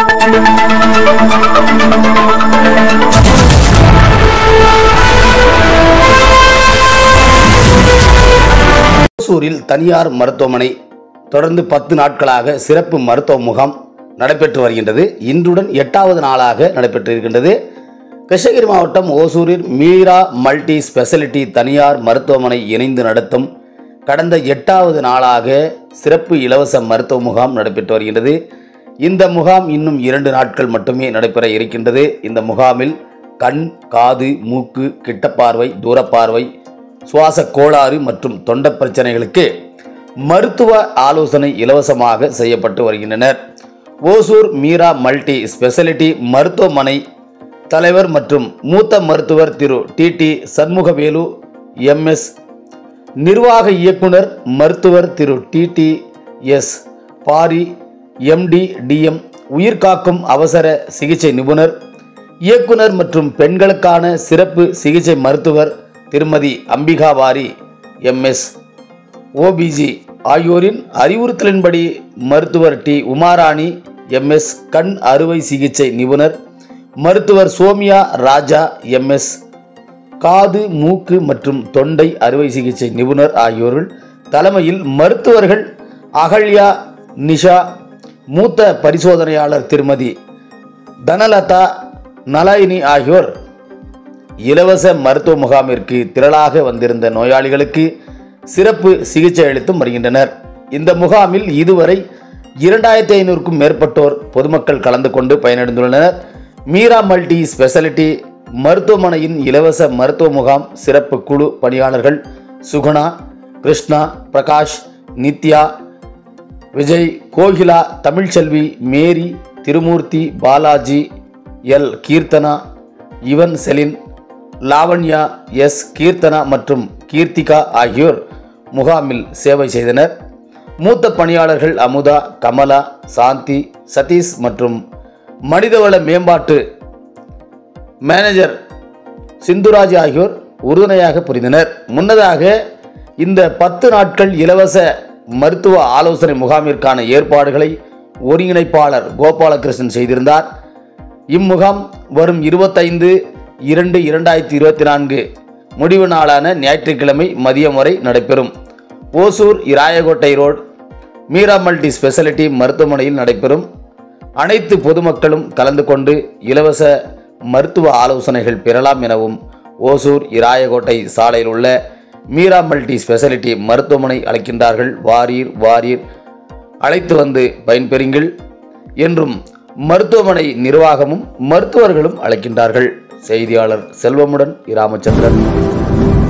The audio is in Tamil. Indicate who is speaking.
Speaker 1: ஓசூரில் தனியார் மருத்துவமனை தொடர்ந்து பத்து நாட்களாக சிறப்பு மருத்துவ முகாம் நடைபெற்று வருகின்றது இன்றுடன் எட்டாவது நாளாக நடைபெற்றிருக்கின்றது கிருஷ்ணகிரி மாவட்டம் ஓசூரில் மீரா மல்டி ஸ்பெஷாலிட்டி தனியார் மருத்துவமனை இணைந்து நடத்தும் கடந்த எட்டாவது நாளாக சிறப்பு இலவச மருத்துவ முகாம் நடைபெற்று வருகின்றது இந்த முகாம் இன்னும் இரண்டு நாட்கள் மட்டுமே நடைபெற இருக்கின்றது இந்த முகாமில் கண் காது மூக்கு கிட்டப்பார்வை தூரப்பார்வை சுவாச கோளாறு மற்றும் தொண்டை பிரச்சனைகளுக்கு மருத்துவ ஆலோசனை இலவசமாக செய்யப்பட்டு வருகின்றனர் ஓசூர் மீரா மல்டி ஸ்பெஷாலிட்டி மருத்துவமனை தலைவர் மற்றும் மூத்த மருத்துவர் திரு டிடி சண்முகவேலு எம்எஸ் நிர்வாக இயக்குனர் மருத்துவர் திரு டிடி எஸ் பாரி எம்டி டிஎம் உயிர்காக்கும் அவசர சிகிச்சை நிபுணர் இயக்குனர் மற்றும் பெண்களுக்கான சிறப்பு சிகிச்சை மருத்துவர் திருமதி அம்பிகா வாரி எம்எஸ் ஓபிஜி ஆகியோரின் அறிவுறுத்தலின்படி மருத்துவர் டி உமாராணி எம்எஸ் கண் அறுவை சிகிச்சை நிபுணர் மருத்துவர் சோமியா ராஜா எம்எஸ் காது மூக்கு மற்றும் தொண்டை அறுவை சிகிச்சை நிபுணர் ஆகியோர்கள் தலைமையில் மருத்துவர்கள் அகல்யா நிஷா மூத்த பரிசோதனையாளர் திருமதி தனலதா நலாயினி ஆகியோர் இலவச மருத்துவ முகாமிற்கு திரளாக வந்திருந்த நோயாளிகளுக்கு சிறப்பு சிகிச்சை அளித்தும் வருகின்றனர் இந்த முகாமில் இதுவரை இரண்டாயிரத்தி ஐநூறுக்கும் மேற்பட்டோர் பொதுமக்கள் கலந்து கொண்டு பயனடைந்துள்ளனர் மீரா மல்டி ஸ்பெஷாலிட்டி மருத்துவமனையின் இலவச மருத்துவ முகாம் சிறப்பு குழு பணியாளர்கள் Suguna Krishna Prakash Nithya Vijay Gokila Tamilselvi Mary Thirumoorthy Balaji L Keerthana Yuvan Celine Lavanya S Keerthana மற்றும் கீர்த்திகா ஆகியோர் முகாமில் சேவை செய்தனர் மூத்த பணியாளர்கள் அமுதா கமலா சாந்தி சதீஷ் மற்றும் மனிதவள மேம்பாட்டு மேனேஜர் சிந்துராஜ் ஆகியோர் உறுதுணையாக புரிந்தனர் முன்னதாக இந்த பத்து நாட்கள் இலவச மருத்துவ ஆலோசனை முகாமிற்கான ஏற்பாடுகளை ஒருங்கிணைப்பாளர் கோபாலகிருஷ்ணன் செய்திருந்தார் இம்முகாம் வரும் இருபத்தைந்து இரண்டு இரண்டாயிரத்தி இருபத்தி நான்கு முடிவு நாளான ஞாயிற்றுக்கிழமை மதியம் வரை நடைபெறும் Hosur Rayakottai road Meera multi speciality மருத்துவமனையில் நடைபெறும் அனைத்து பொதுமக்களும் கலந்து கொண்டு இலவச மருத்துவ ஆலோசனைகள் பெறலாம் எனவும் ஓசூர் இராயகோட்டை சாலையில் உள்ள மீரா மல்டி ஸ்பெஷாலிட்டி மருத்துவமனை அழைக்கின்றார்கள் வாரீர் வாரீர் அழைத்து வந்து பயன்பெறுங்கள் என்றும் மருத்துவமனை நிர்வாகமும் மருத்துவர்களும் அழைக்கின்றார்கள் செய்தியாளர் செல்வமுடன் இராமச்சந்திரன்